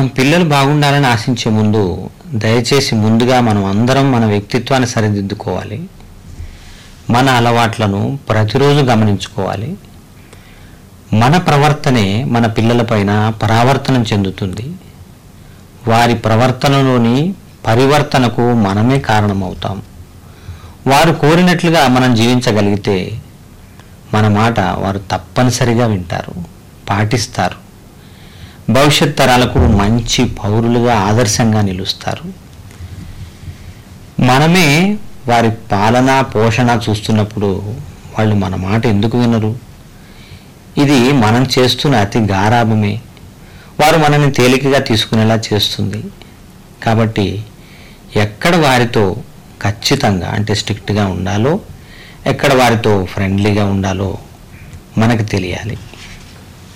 మనం పిల్లలు బాగుండాలని ఆశించే ముందు దయచేసి ముందుగా మనం అందరం మన వ్యక్తిత్వాన్ని సరిదిద్దుకోవాలి మన అలవాట్లను ప్రతిరోజు గమనించుకోవాలి మన ప్రవర్తనే మన పిల్లలపైన పరావర్తనం చెందుతుంది వారి ప్రవర్తనలోని పరివర్తనకు మనమే కారణమవుతాం వారు కోరినట్లుగా మనం జీవించగలిగితే మన మాట వారు తప్పనిసరిగా వింటారు పాటిస్తారు భవిష్యత్ తరాలకు మంచి పౌరులుగా ఆదర్శంగా నిలుస్తారు మనమే వారి పాలన పోషణ చూస్తున్నప్పుడు వాళ్ళు మన మాట ఎందుకు వినరు ఇది మనం చేస్తున్న అతి గారాభమే వారు మనల్ని తేలికగా తీసుకునేలా చేస్తుంది కాబట్టి ఎక్కడ వారితో ఖచ్చితంగా అంటే స్ట్రిక్ట్గా ఉండాలో ఎక్కడ వారితో ఫ్రెండ్లీగా ఉండాలో మనకు తెలియాలి